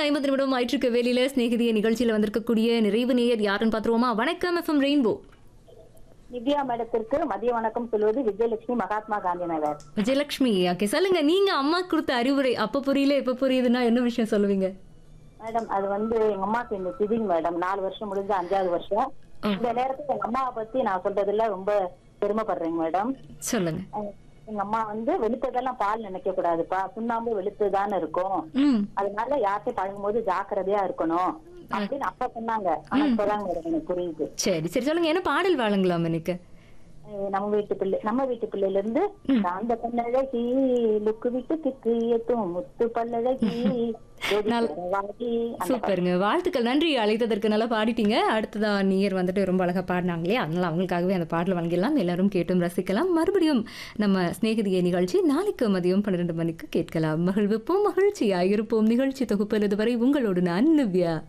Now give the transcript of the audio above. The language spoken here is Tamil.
ஐம்பது நிமிடம் ஆயிட்டிருக்க வேலையில சிநேகிதிய நிகழ்ச்சியில வந்திருக்கக்கூடிய நிறைவு நேயர் யாருன்னு பாத்துருவோமா வணக்கம் எஃப்எம் ரெயின்போ நிவ்யா மேடத்திற்கு மதிய வணக்கம் சொல்வது விஜயலட்சுமி மகாத்மா காந்தி நகர் விஜயலட்சுமி ஓகே சொல்லுங்க நீங்க அம்மா கொடுத்த அறிவுரை அப்ப புரியல இப்ப புரியுதுன்னா என்ன விஷயம் சொல்லுவீங்க மேடம் அது வந்து எங்க அம்மாக்கு இந்த திதிங் மேடம் நாலு வருஷம் முடிஞ்சு அஞ்சாவது வருஷம் இந்த நேரத்துல எங்க அம்மாவை பத்தி நான் சொல்றதுல ரொம்ப பெருமைப்படுறேங்க மேடம் சொல்லுங்க அஹ் எங்க அம்மா வந்து வெளுத்ததெல்லாம் பால் நினைக்க கூடாதுப்பா சுண்ணாம்பு வெளுத்துதானே இருக்கும் ம் அதனால யார்கிட்ட பழகும் போது ஜாக்கிரதையா இருக்கணும் அப்படின்னு அப்பா சொன்னாங்க ஆனா இப்பதாங்க மேடம் எனக்கு புரியுது சரி சரி சொல்லுங்க என்ன பாடல் வாழுங்களாம் எனக்கு அஹ் நம்ம வீட்டு பிள்ளை நம்ம வீட்டு பிள்ளையில இருந்து அந்த பல்லழகி லுக்கு விட்டு திக்கு எத்தும் முத்து பல்லழகி ஜோதி பரவாகி, அந்த சூப்பருங்க வாழ்த்துக்கள் நன்றி அழைத்ததற்கு நல்லா பாடிட்டீங்க அடுத்ததா நீர் வந்துட்டு ரொம்ப அழகா பாடினாங்களே அதனால அவங்களுக்காகவே அந்த பாடல் வழங்கிடலாம் எல்லாரும் கேட்டும் ரசிக்கலாம் மறுபடியும் நம்ம சிநேகிதிய நிகழ்ச்சி நாளைக்கு மதியம் பன்னிரண்டு மணிக்கு கேட்கலாம் மகிழ்விப்போம் மகிழ்ச்சியாயிருப்போம் நிகழ்ச்சி தொகுப்பில் இதுவரை உங்களோடு நான் நிவ்யா